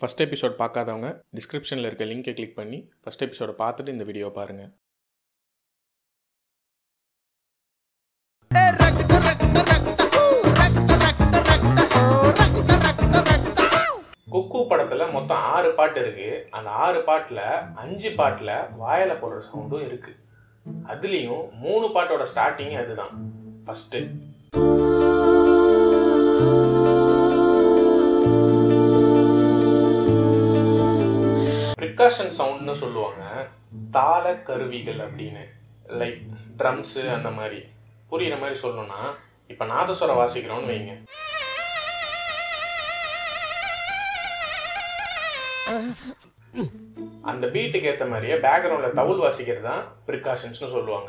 first episode பார்க்காதவங்க டிஸ்கிரிப்ஷனில் இருக்க லிங்கை கிளிக் பண்ணி ஃபஸ்ட் எபிசோடை பார்த்துட்டு இந்த வீடியோ பாருங்கள் குக்கு படத்தில் மொத்தம் ஆறு பாட்டு இருக்கு அந்த ஆறு பாட்டில் அஞ்சு பாட்டில் வாயில போடுற சவுண்டும் இருக்கு அதுலேயும் மூணு பாட்டோட ஸ்டார்டிங் அதுதான் ஃபஸ்ட்டு ப்ரிகாஷன் சவுண்ட்னு சொல்லுவாங்க தாள கருவிகள் அப்படின்னு லைக் ட்ரம்ஸு அந்த மாதிரி புரியுற மாதிரி சொல்லணும்னா இப்போ நாதஸ்வரம் வாசிக்கிறோம்னு வைங்க அந்த பீட்டுக்கு ஏற்ற மாதிரியே பேக்ரவுண்டில் தவுள் வாசிக்கிறது தான் ப்ரிகாஷன்ஸ்னு சொல்லுவாங்க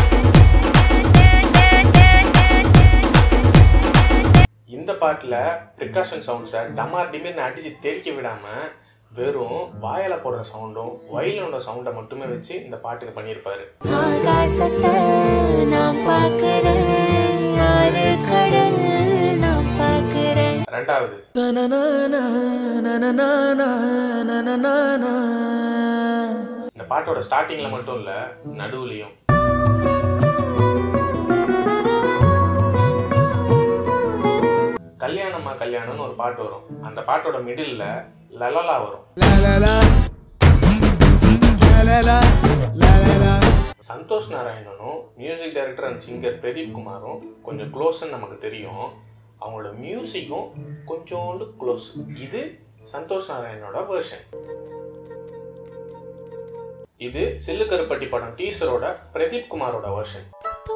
இந்த பாட்டில் ப்ரிகாஷன் சவுண்ட்ஸை டமார் டிமிர்னு அடித்து தெறிக்க விடாமல் வெறும் வாயில போடுற சவுண்டும் வயலோட சவுண்டை மட்டுமே வச்சு இந்த பாட்டுக்கு பண்ணியிருப்பாரு ஆகாசத்தை நான் பார்க்கிறேன் ஆறு கடல் நான் பார்க்கிறேன் ரெண்டாவது இந்த பாட்டோட ஸ்டார்டிங்ல மட்டும் இல்ல நடுவுலையும் கல்யாணமா கல்யாணம்னு ஒரு பாட்டு வரும் அந்த பாட்டோட மிடில்ல லலலா வரும் சந்தோஷ் நாராயணனும் music director and singer Pradeep குமாரும் கொஞ்சம் க்ளோஸ்ன்னு நமக்கு தெரியும் அவங்களோட மியூசிக்கும் கொஞ்சோண்டு க்ளோஸ் இது சந்தோஷ் நாராயணனோட வெர்ஷன் இது சில்லு கருப்பட்டி படம் டீசரோட பிரதீப் குமாரோட வெர்ஷன்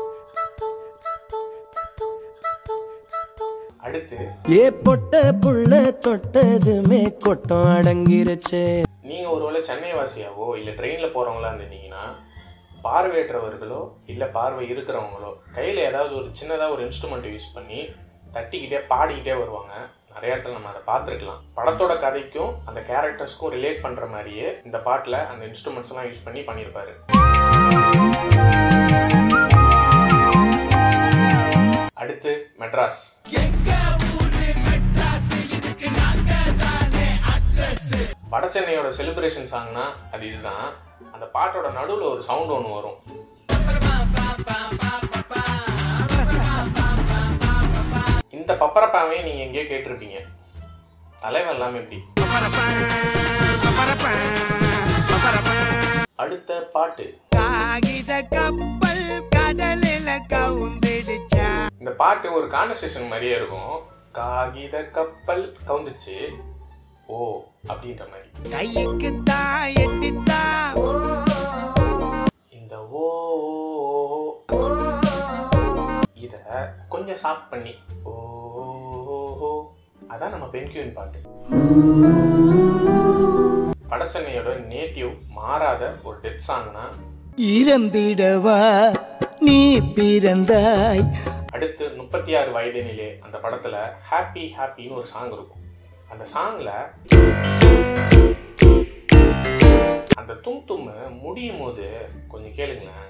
அடுத்து ஏ பொட்ட புள்ள தொட்டதுமே கொட்டம் அடங்கிருச்சு நீங்க ஒருவேளை சென்னை வாசியாவோ இல்ல ட்ரெயின்ல போறவங்களா இருந்தீங்கன்னா பார்வையற்றவர்களோ இல்ல பார்வை இருக்கிறவங்களோ கையில ஏதாவது ஒரு சின்னதா ஒரு இன்ஸ்ட்ருமெண்ட் யூஸ் பண்ணி தட்டிக்கிட்டே பாடிக்கிட்டே வருவாங்க நிறைய இடத்துல நம்ம அதை பார்த்துருக்கலாம் படத்தோட கதைக்கும் அந்த கேரக்டர்ஸ்க்கும் ரிலேட் பண்ற மாதிரியே இந்த பாட்டில் அந்த இன்ஸ்ட்ருமெண்ட்ஸ் எல்லாம் யூஸ் பண்ணி பண்ணியிருப்பாரு அடுத்து மெட்ராஸ் வடசென்னையோட செலிப்ரேஷன் சாங்னா அது இதுதான் அந்த பாட்டோட நடுவில் ஒரு சவுண்ட் ஒன்று வரும் இந்த பப்பரப்பாவையும் நீங்க எங்கேயோ கேட்டிருப்பீங்க தலைவன் எல்லாமே எப்படி அடுத்த பாட்டு காகித கப்பல் கடலில கவுந்திடுச்சா இந்த பாட்டு ஒரு கான்வர்சேஷன் மாதிரியே இருக்கும் காகித கப்பல் கவுந்துச்சு ஓ அப்படின்ற மாதிரி கைக்கு தான் எட்டித்தா இந்த ஓ இத கொஞ்சம் சாஃப்ட் பண்ணி ஓ அதான் நம்ம பென்கியூன் பாட்டு வடசென்னையோட நேட்டிவ் மாறாத ஒரு டெத் சாங்னா இறந்திடவா நீ பிறந்தாய் அடுத்து முப்பத்தி ஆறு வயதினிலே அந்த படத்துல ஹாப்பி ஹாப்பின்னு ஒரு சாங் இருக்கும் அந்த சாங்ல அந்த தும் தும்மு முடியும் போது கொஞ்சம் கேளுங்களேன்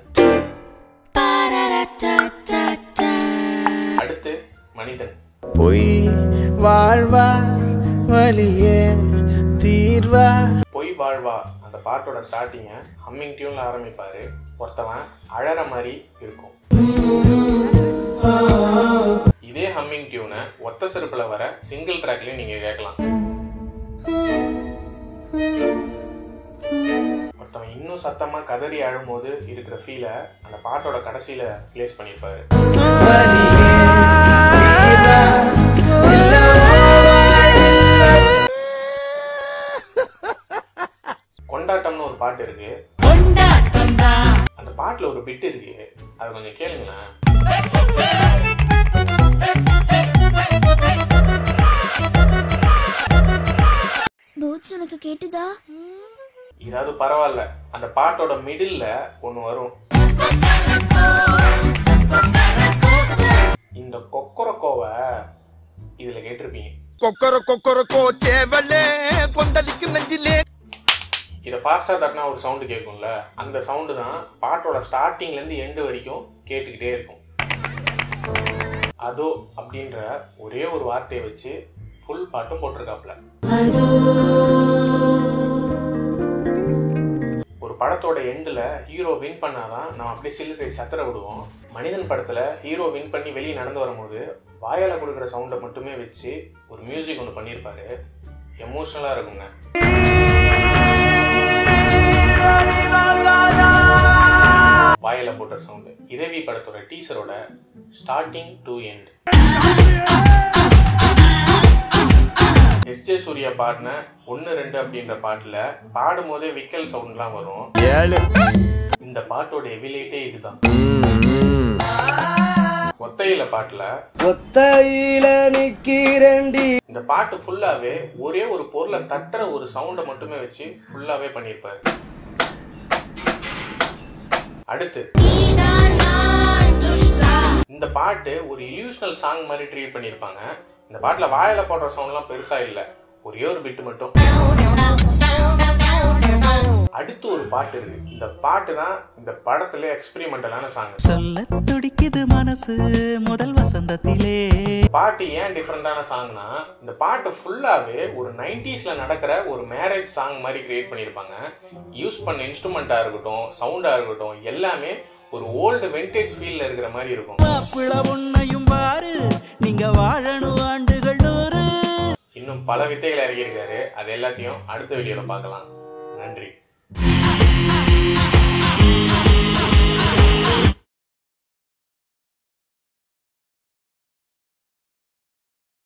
அடுத்து மனிதன் பொய் வாழ்வா வலியே தீர்வா பொய் வாழ்வா அந்த பாட்டோட ஸ்டார்டிங்கை ஹம்மிங் டியூன்ல ஆரம்பிப்பாரு ஒருத்தவன் அழற மாதிரி இருக்கும் இதே ஹம்மிங் டியூனை ஒத்த செருப்புல வர சிங்கிள் ட்ராக்லயும் நீங்க கேட்கலாம் ஒருத்தவன் இன்னும் சத்தமா கதறி அழும்போது இருக்கிற ஃபீலை அந்த பாட்டோட கடைசியில பிளேஸ் பண்ணியிருப்பாரு கொண்டாட்டம்னு ஒரு பாட்டு இருக்கு அந்த பாட்டுல ஒரு பிட் இருக்கு அதை கொஞ்சம் கேளுங்களேன் பூட்ஸ் உனக்கு கேட்டுதா இதாவது பரவாயில்ல அந்த பாட்டோட மிடில்ல ஒன்று வரும் இந்த கொக்கரக்கோவை இதுல கேட்டிருப்பீங்க கொக்கர கொக்கரக்கோ சேவலே கொந்தளிக்கு நெஞ்சிலே இதை ஃபாஸ்ட்டாக தட்டினா ஒரு சவுண்டு கேட்கும்ல அந்த சவுண்டு தான் பாட்டோட ஸ்டார்டிங்லேருந்து எண்டு வரைக்கும் கேட்டுக்கிட்டே இருக்கும் அதோ அப்படின்ற ஒரே ஒரு வார்த்தையை வச்சு ஃபுல் பாட்டும் போட்டிருக்காப்புல அதோ படத்தோட எண்டில் ஹீரோ வின் பண்ணாதான் நம்ம அப்படியே சில்லறை சத்திர விடுவோம் மனிதன் படத்தில் ஹீரோ வின் பண்ணி வெளியே நடந்து வரும்போது வாயால் கொடுக்குற சவுண்டை மட்டுமே வச்சு ஒரு மியூசிக் ஒன்று பண்ணியிருப்பாரு எமோஷ்னலாக இருக்குங்க வாயில போட்ட சவுண்டு இரவி படத்தோட டீசரோட starting to end S J பாடின ஒன்று ரெண்டு அப்படின்ற பாட்டில் பாடும்போதே விக்கல் சவுண்ட்லாம் வரும் ஏழு இந்த பாட்டோட எவிலேட்டே இதுதான் ஒத்தையில பாட்டுல ஒத்தையில நிக்கிறண்டி இந்த பாட்டு ஃபுல்லாவே ஒரே ஒரு பொருளை தட்டுற ஒரு சவுண்டை மட்டுமே வச்சு ஃபுல்லாவே பண்ணியிருப்பாரு அடுத்து இந்த பாட்டு ஒரு இல்யூஷனல் சாங் மாதிரி ட்ரீட் பண்ணியிருப்பாங்க இந்த பாட்டுல வாயில போடுற சவுண்ட்லாம் பெருசா இல்லை ஒரே ஒரு பிட்டு மட்டும் அடுத்து ஒரு பாட்டு இருக்கு இந்த பாட்டு தான் இந்த படத்துல எக்ஸ்பெரிமெண்டலான சாங் சொல்ல துடிக்குது மனசு முதல் வசந்தத்திலே பாட்டு ஏன் டிஃப்ரெண்டான சாங்னா இந்த பாட்டு ஃபுல்லாவே ஒரு நைன்டிஸ்ல நடக்கிற ஒரு மேரேஜ் சாங் மாதிரி கிரியேட் பண்ணியிருப்பாங்க யூஸ் பண்ண இன்ஸ்ட்ருமெண்ட்டா இருக்கட்டும் சவுண்டா இருக்கட்டும் எல்லாமே ஒரு ஓல்டு வெண்டேஜ் ஃபீல்ல இருக்கிற மாதிரி இருக்கும் மாப்பிள உன்னையும் பாரு நீங்க வாழணும் ஆண்டுகள் நூறு இன்னும் பல வித்தைகள் இறக்கியிருக்காரு அது எல்லாத்தையும் அடுத்த வீடியோல பார்க்கலாம் நன்றி